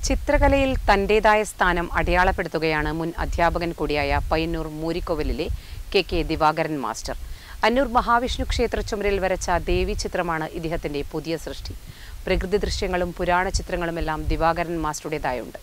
ചിത്രകലയിൽ തന്റേതായ സ്ഥാനം അടയാളപ്പെടുത്തുകയാണ് മുൻ അധ്യാപകൻ കൂടിയായ പയ്യന്നൂർ മൂരിക്കോവിലിലെ K K Divakaran master Annur Mahavishnu ക്ഷേത്ര ചുമരിൽ വരച്ച ദേവി ചിത്രമാണ് ഇദ്ദേഹത്തിന്റെ പുതിയ സൃഷ്ടി പ്രകൃതി ദൃശ്യങ്ങളും പുരാണ ചിത്രങ്ങളുമെല്ലാം ദിവാകരൻ മാസ്റ്ററുടേതായുണ്ട്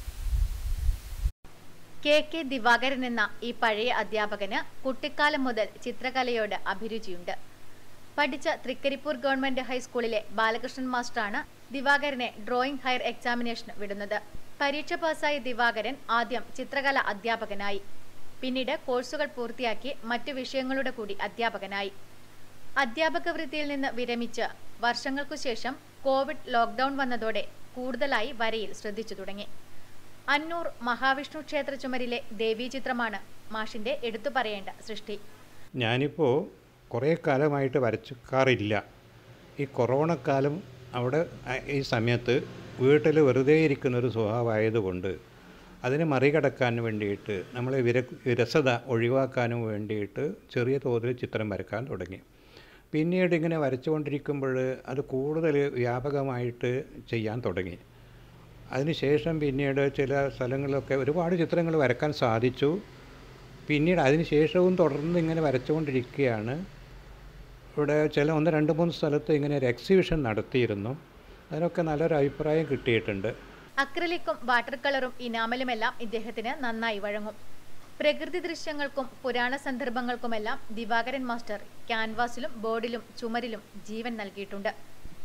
കെ കെ ദിവാകരൻ എന്ന ഈ പഴയ അധ്യാപകന് കുട്ടിക്കാലം മുതൽ ചിത്രകലയോട് അഭിരുചിയുണ്ട് പഠിച്ച തൃക്കരിപ്പൂർ ഗവൺമെന്റ് ഹൈസ്കൂളിലെ ബാലകൃഷ്ണൻ മാസ്റ്ററാണ് ദിവാകരനെ ഡ്രോയിംഗ് ഹയർ എക്സാമിനേഷന് വിടുന്നത് പരീക്ഷ പാസ്സായ ദിവാകരൻ ആദ്യം ചിത്രകല അധ്യാപകനായി പിന്നീട് കോഴ്സുകൾ പൂർത്തിയാക്കി മറ്റു വിഷയങ്ങളുടെ കൂടി അധ്യാപകനായി അധ്യാപക വൃത്തിയിൽ നിന്ന് വിരമിച്ച് വർഷങ്ങൾക്കു ശേഷം കോവിഡ് ലോക്ക്ഡൌൺ വന്നതോടെ കൂടുതലായി വരയിൽ ശ്രദ്ധിച്ചു തുടങ്ങി അന്നൂർ മഹാവിഷ്ണു ക്ഷേത്ര ചുമരിലെ ദേവീചിത്രമാണ് മാഷിന്റെ എടുത്തു പറയേണ്ട സൃഷ്ടി ഞാനിപ്പോൾ കുറേ കാലമായിട്ട് വരച്ചുക്കാറില്ല ഈ കൊറോണ കാലം അവിടെ അ- ഈ സമയത്ത് വീട്ടിൽ വെറുതെ ഇരിക്കുന്ന ഒരു സ്വഭാവമായതുകൊണ്ട് അതിനെ മറികടക്കാൻ വേണ്ടിയിട്ട് നമ്മളെ വിര വിരസത ഒഴിവാക്കാനും വേണ്ടിയിട്ട് ചെറിയ തോതിൽ ചിത്രം വരക്കാൻ തുടങ്ങി പിന്നീട് ഇങ്ങനെ വരച്ചുകൊണ്ടിരിക്കുമ്പോൾ അത് കൂടുതൽ വ്യാപകമായിട്ട് ചെയ്യാൻ തുടങ്ങി അതിനുശേഷം പിന്നീട് ചില സ്ഥലങ്ങളിലൊക്കെ ഒരുപാട് ചിത്രങ്ങൾ വരക്കാൻ സാധിച്ചു പിന്നീട് അതിന് ശേഷവും തുടർന്ന് ഇങ്ങനെ വരച്ചുകൊണ്ടിരിക്കുകയാണ് ഇവിടെ ചില ഒന്ന് രണ്ട് മൂന്ന് സ്ഥലത്ത് ഇങ്ങനെ ഒരു എക്സിബിഷൻ നടത്തിയിരുന്നു അതിനൊക്കെ നല്ലൊരു അഭിപ്രായം കിട്ടിയിട്ടുണ്ട് അക്രലിക്കും വാട്ടർ കളറും ഇനാമലുമെല്ലാം ഇദ്ദേഹത്തിന് നന്നായി വഴങ്ങും പ്രകൃതി ദൃശ്യങ്ങൾക്കും പുരാണ സന്ദർഭങ്ങൾക്കുമെല്ലാം ദിവാകരൻ മാസ്റ്റർ ക്യാൻവാസിലും ബോർഡിലും ചുമരിലും ജീവൻ നൽകിയിട്ടുണ്ട്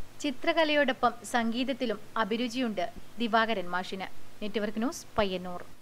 ചിത്രകലയോടൊപ്പം സംഗീതത്തിലും അഭിരുചിയുണ്ട് ദിവാകരൻ മാഷിന് നെറ്റ്വർക്ക് ന്യൂസ് പയ്യന്നൂർ